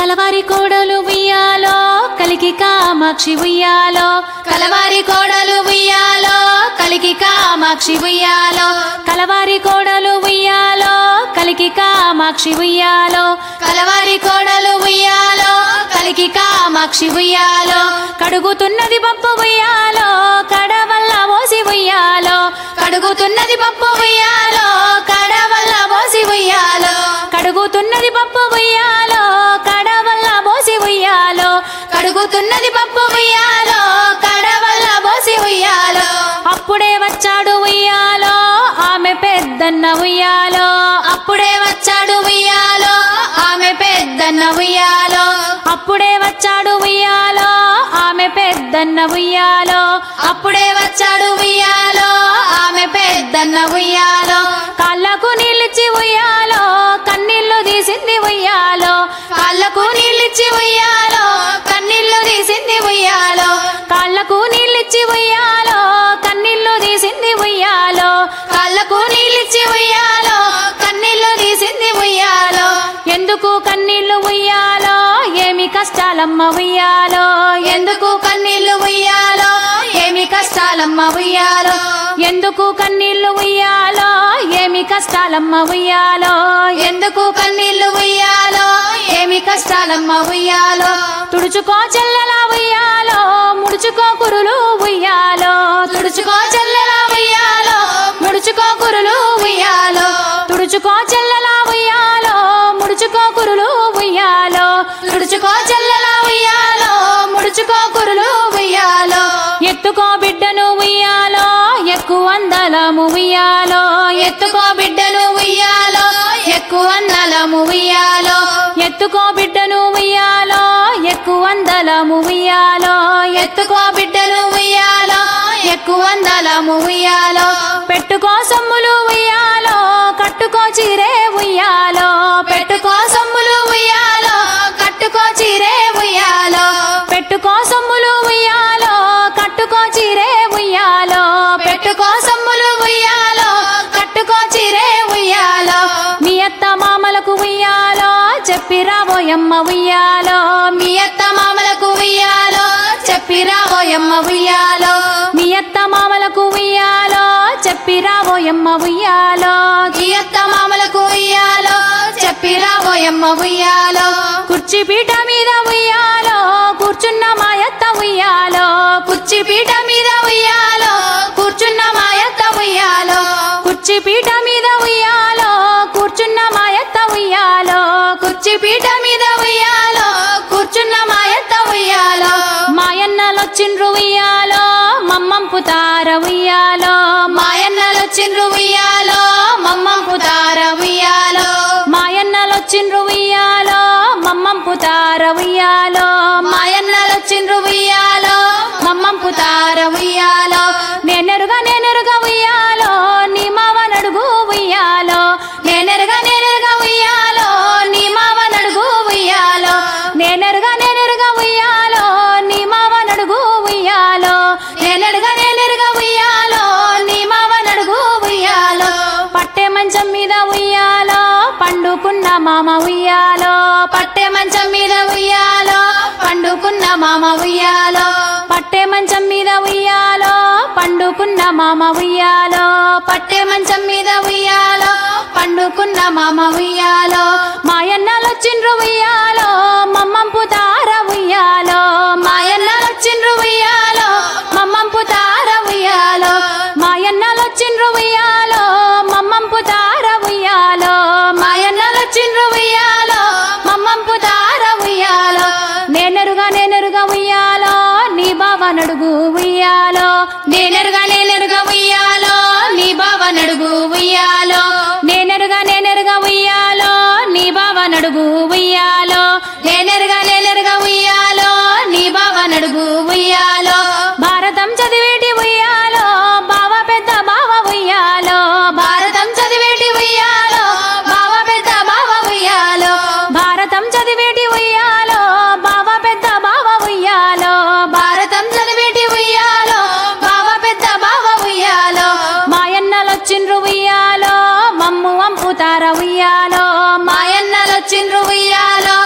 కలవారి కోడలు ఉయ్యాలో కలికి కామాక్షి ఉయ్యాలో కలవారి కోడలు ఉయ్యాలో కలికి కామాక్షి ఉయ్యాలో కలవారి కోడలు ఉయ్యాలో కలికి కామాక్షి ఉయ్యాలో కలవారి కోడలు ఉయ్యాలో కలికి కామాక్షి ఉయ్యాలో కడుగుతున్నది పప్పు ఉయ్యాలో కడవల్ల మోసి ఉయ్యాలో కడుగుతున్నది పప్పు ఉయ్యాలో కడవల్ల పోసి ఉయ్యాలో కడుగుతున్నది పప్పు ఉయ్యాలో కడవల్ల మోసి ఉయ్యాలో కడుగుతున్నది పప్పు ఉయ్యాలో కడవల్ల పోసి ఉయ్యాలో అప్పుడే వచ్చాడు ఉయ్యాలో ఆమె పెద్దన్న ఉయ్యాలో అప్పుడే వచ్చాడు ఉయ్యాలో ఆమె పెద్దన్న ఉయ్యాలో అప్పుడే వచ్చాడు ఉయ్యాలో ఆమె పెద్దన్న ఉయ్యాలో అప్పుడే వచ్చాడు ఉయ్యాలో ఆమె పెద్దన్న ఉయ్యాలో కాళ్ళకు నీళ్ళిచ్చి ఉయ్యాలో కన్నీళ్లు తీసింది ఉయ్యాలో కాళ్ళకు నీళ్ళిచ్చి ఉయ్యాలో కన్నీళ్లు తీసింది ఉయ్యాలో కాళ్ళకు నీళ్ళిచ్చి ఉయ్యాలో కన్నీళ్లు తీసింది ఉయ్యాలో కాళ్ళకు నీళ్ళిచ్చి ఉయ్యాలో కన్నీళ్లు తీసింది ఉయ్యాలో ఎందుకు కన్నీళ్లు ఉయ్యాలో ఏమి కష్టాలమ్మ ఉయ్యాలో ఎందుకు కన్నీళ్లు ఉయ్యాలో ఏమి కష్టాలమ్మ ఉయ్యాలో ఎందుకు కన్నీళ్లు ఉయ్యాలో ఏమి కష్టాలమ్మ ఉయ్యాలో ఎందుకు కన్నీళ్లు ఉయ్యాలో ఏమి కష్టాలమ్మ ఉయ్యాలో తుడుచుకో చెల్లెలా ఉయ్యాలో ముడుచుకో కురులు ఉయ్యాలో తుడుచుకో చెల్లెలా ఉయ్యాలో ముడుచుకో కురులు ఉయ్యాలో తుడుచుకో చెల్లెలా ఉయ్యాలో ముడుచుకో కురులు ఉయ్యాలో తుడుచుకో చెల్లెలా ఉయ్యాలో ముడుచుకో కురులు ఉయ్యాలో ఎత్తుకో బిడ్డను ఉయ్యాలో ఎక్కువ అందలము ఉయ్యాలో ఎత్తుకో బిడ్డను ఉయ్యాలో ఎక్కువ నలము ఉయ్యాలో ఎత్తుకో బిడ్డను ఉయ్యాలో ఎక్కువ అందలము ఉయ్యాలో ఎత్తుకో బిడ్డను ఉయ్యాలో ఎక్కువ నలము ఉయ్యాలో పెట్టుకో సొమ్ములు ఉయ్యాలో కట్టుకో చీరే ఉయ్యాలో పెట్టుకో సొమ్ములు ఉయ్యాలో కట్టుకో చీరే ఉయ్యాలో పెట్టుకో సొమ్ములు ఉయ్యాలో కట్టుకో చీరే ఉయ్యాలో పెట్టుకో సొమ్ములు ఉయ్యాలో కట్టుకో చీరే ఉయ్యాలో మీ అత్త మామలకు ఉయ్యాలో చెప్పి రాబోయమ్మ ఉయ్యాలో మీ అత్త మామలకు ఉయ్యాలో చెప్పి రాబోయమ్మ ఉయ్యాలో మీ అత్త మామలకు ఉయ్యాలో చెప్పి రాబోయమ్మ ఉయ్యాలో ఈ అత్త మామలకు ఉయ్యాలో చెప్పి రాబోయమ్మ ఉయ్యాలో కుర్చీ పీట మీద ఉయ్యాలో కూర్చున్న మా అత్త ఉయ్యాలో కుర్చీ పీట మీద ఉయ్యాలో కూర్చున్న మాయత్త ఉయ్యాలో కుర్చీ పీట మీద ఉయ్యాలో కూర్చున్న మా అత్త ఉయ్యాలో కుర్చీ పీట మీద ఉయ్యాలో కూర్చున్న మాయత్త ఉయ్యాలో మాయన్నలొచ్చిండ్రు ఉయ్యాలో మమ్మంపుతార ఉయ్యాలో మాయన్నలొచ్చిండ్రు ఉయ్యాలో మమ్మం పుతార ఉయ్యాలో మాయన్నలొచ్చిండ్రు ఉయ్యాలో మమ్మంపుతార ఉయ్యాలో మాయన్నలొచ్చిండ్రు ఉయ్యాలో మమ్మం పుతార ఉయ్యాలో నేనెరుగా నేనెరుగా ఉయ్యాలో నీ మావ నడుగు ఉయ్యాలో నేనెరగా నేనెరగా ఉయ్యాలో నీ మావ నడుగు ఉయ్యాలో నేనెరుగా నేనెరుగా ఉయ్యాలో నీ మావ నడుగు ఉయ్యాలో నేనెరగా నేనెరగా ఉయ్యాలో నీ మావ నడుగు ఉయ్యాలో పట్టె మంచం మీద ఉయ్యాలో పండుకున్న మామ ఉయ్యాలో పట్టె మంచం మీద ఉయ్యాలో పండుకున్న మామ ఉయ్యాలో పట్టె మంచం మీద ఉయ్యాలో పండుకున్న మామ ఉయ్యాలో పట్టె మంచం మీద ఉయ్యాలో పండుకున్న మామ ఉయ్యాలో మాయన్నలొచ్చిండ్రు ఉయ్యాలో మమ్మంపు తార ఉయ్యాలో మాయన్నలొచ్చిండ్రు ఉయ్యాలో మమ్మంపు తార ఉయ్యాలో మాయన్నలొచ్చిండ్రు ఉయ్యాలో మమ్మంపు తార ఉయ్యాలో మాయన్నలొచ్చిండ్రు ఉయ్యాలో మమ్మంపు తార ఉయ్యాలో నేనెరుగా నేనెరుగా ఉయ్యాలో నీ బావ నడుగు ఉయ్యాలో నేనెరుగా నేనెరుగా ఉయ్యాలో నీ బావ నడుగు ఉయ్యాలో నేనెరుగా నేనెరుగా ఉయ్యాలో నీ బావ నడుగు ఉయ్యాలో నేనెరుగా నేనెరుగా ఉయ్యాలో నీ బావ నడుగు ఉయ్యాలో భారతం చదివేటి ఉయ్యాలో బావ పెద్ద బావ ఉయ్యాలో భారతం చదివేటి ఉయ్యాలో బావ పెద్ద బావ ఉయ్యాలో భారతం చదివేటి ఉయ్యాలో బావ పెద్ద బావ ఉయ్యాలో భారతం చదివేటి ఉయ్యాలో బావ పెద్ద బావ ఉయ్యాలో మాయన్నలొచ్చిండ్రు ఉయ్యాలో మమ్ము వంపుతార ఉయ్యాలో మాయన్నలొచ్చిండ్రు ఉయ్యాలో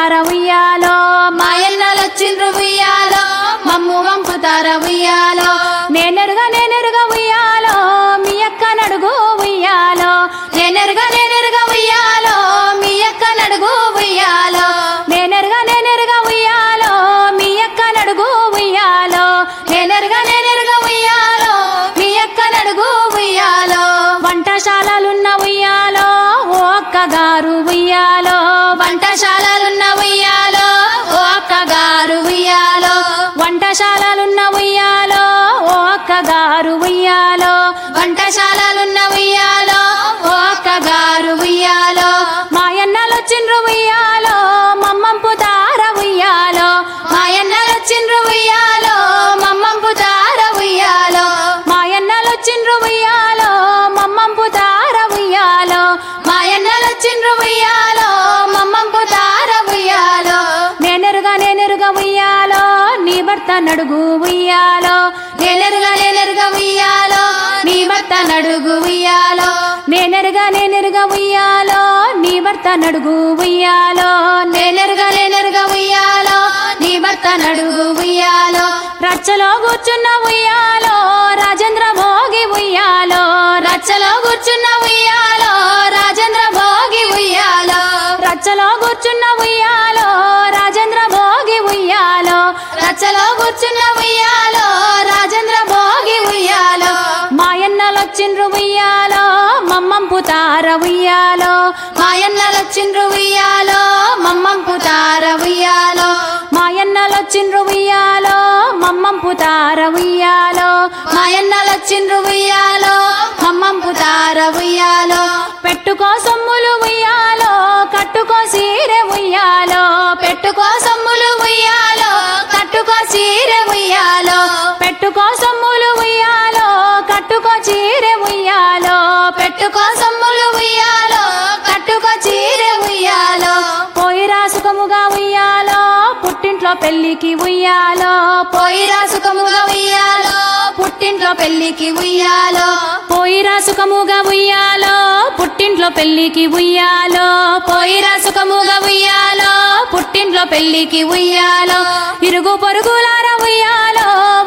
వంపుతార ఉయ్యాలో మాయన్నలొచ్చిండ్రు ఉయ్యాలో మమ్ము వంపుతార ఉయ్యాలో నేనెరుగా నేనెరుగా ఉయ్యాలో మీ అక్క నడుగు ఉయ్యాలో నేనెరుగా నేనెరుగా ఉయ్యాలో మీ అక్క నడుగు ఉయ్యాలో నేనెరుగా నేనెరుగా ఉయ్యాలో మీ అక్క నడుగు ఉయ్యాలో నేనెరుగా నేనెరుగా ఉయ్యాలో మీ అక్క నడుగు ఉయ్యాలో వంటశాలలున్న ఉయ్యాలో ఓ అక్కగారు ఉయ్యాలో వంటశాలలున్న ఉయ్యాలో ఓ అక్కగారు ఉయ్యాలో వంటశాలలున్న ఉయ్యాలో ఓ అక్కగారు ఉయ్యాలో వంటశాలలున్న ఉయ్యాలో ఓ అక్కగారు ఉయ్యాలో మాయన్నలొచ్చిండ్రు ఉయ్యాలో మమ్మంపు తార ఉయ్యాలో మాయన్నలొచ్చిండ్రు ఉయ్యాలో మమ్మంపు తార ఉయ్యాలో మాయన్నలొచ్చిండ్రు ఉయ్యాలో మమ్మంపు తార ఉయ్యాలో మాయన్నలొచ్చిండ్రు ఉయ్యాలో మమ్మంపు తార ఉయ్యాలో నేనెరుగా నేనెరుగా ఉయ్యాలో నీ భర్త నడుగు ఉయ్యాలో నేనెరుగా నేనెరుగా ఉయ్యాలో నీ భర్త నడుగు ఉయ్యాలో నేనెరుగా నేనెరుగా ఉయ్యాలో నీ భర్త నడుగు ఉయ్యాలో నేనెరుగా నేనెరుగా ఉయ్యాలో నీ భర్త నడుగు ఉయ్యాలో రచ్చలో కూర్చున్న ఉయ్యాలో రాజేంద్ర భోగి ఉయ్యాలో రచ్చలో కూర్చున్న ఉయ్యాలో రాజేంద్ర భోగి ఉయ్యాలో రచ్చలో కూర్చున్న ఉయ్యాలో రాజేంద్ర భోగి ఉయ్యాలో రచ్చలో కూర్చున్న ఉయ్యాలో రాజేంద్ర భోగి ఉయ్యాలో మాయన్నలొచ్చిండ్రు ఉయ్యాలో మమ్మంపు తార ఉయ్యాలో మాయన్నలొచ్చిండ్రు ఉయ్యాలో మమ్మంపు తార ఉయ్యాలో మాయన్నలొచ్చిండ్రు ఉయ్యాలో మమ్మంపు తార ఉయ్యాలో మాయన్నలొచ్చిండ్రు ఉయ్యాలో మమ్మంపు తార ఉయ్యాలో పెట్టుకో సొమ్ములు ఉయ్యాలో కట్టుకో సీరె ఉయ్యాలో పెట్టుకో సొమ్ములు ఉయ్యాలో కట్టుకో చీర ఉయ్యాలో పెట్టుకో సొమ్ములు ఉయ్యాలో కట్టుకో చీరె ఉయ్యాలో పెట్టుకో సొమ్ములు ఉయ్యాలో కట్టుకో చీర ఉయ్యాలో పోయి రాసుకముగా ఉయ్యాలో పుట్టింట్లో పెళ్లికి ఉయ్యాలో పోయి రాసుకముగా ఉయ్యాలో పుట్టింట్లో పెళ్లికి ఉయ్యాలో పోయి రాసుకముగా ఉయ్యాలో పుట్టింట్లో పెళ్లికి ఉయ్యాలో పోయి రాసుకముగా ఉయ్యాలో పుట్టింట్లో పెళ్లికి ఉయ్యాలో ఇరుగు పొరుగులార ఉయ్యాలో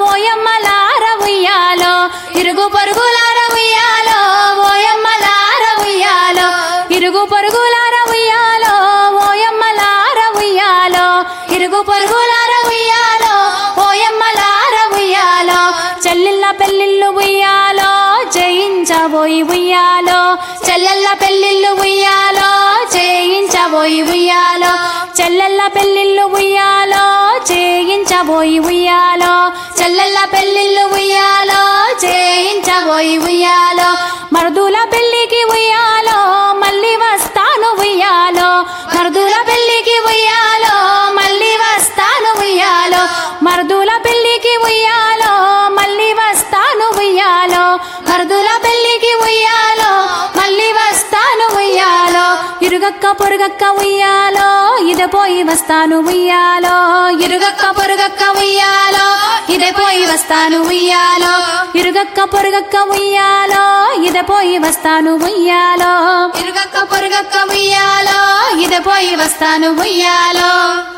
ఓయమ్మలార ఉయ్యాలో ఇరుగు పరుగులార ఉయ్యాలో ఓయమ్మలార ఉయ్యాలో ఇరుగు పొరుగులార ఉయ్యాలో ఓయమ్మలార ఉయ్యాలో ఇరుగు పరుగులార ఉయ్యాలో ఓయమ్మలార ఉయ్యాలో చెల్లిళ్ళ పెళ్ళిళ్ళు ఉయ్యాలో జయించబోయి ఉయ్యాలో చెల్లెళ్ళ పెళ్ళిళ్ళు ఉయ్యాలో చేయించబోయి ఉయ్యాలో చెల్లెళ్ళ పెళ్ళిళ్ళు ఉయ్యాలో చేయించబోయి ఉయ్యాలో చెల్లెళ్ళ పెళ్ళిళ్ళు ఉయ్యాలో చేయించబోయి ఉయ్యాలో మరుదుల పెళ్లికి ఉయ్యాలో మళ్ళీ వస్తాను ఉయ్యాలో మరుదుల పెళ్ళికి ఉయ్యాలో మళ్ళీ వస్తాను ఉయ్యాలో మరుదుల పెళ్లికి ఉయ్యాలో మళ్ళీ వస్తాను ఉయ్యాలో మరుదుల పెళ్ళికి ఉయ్యాలో మళ్ళీ వస్తాను ఉయ్యాలో ఇరుగక్క పొరుగక్క ఉయ్యాలో ఇదే పోయి వస్తాను ఉయ్యాలో ఇరుగక్క పొరుగక్క ఉయ్యాలో ఇదే పోయి వస్తాను ఉయ్యాలో ఇరుగక్క పొరుగక్క ఉయ్యాలో ఇదే పోయి వస్తాను ఉయ్యాలో ఇరుగక్క పొరుగక్క ఉయ్యాలో ఇదే పోయి వస్తాను ఉయ్యాలో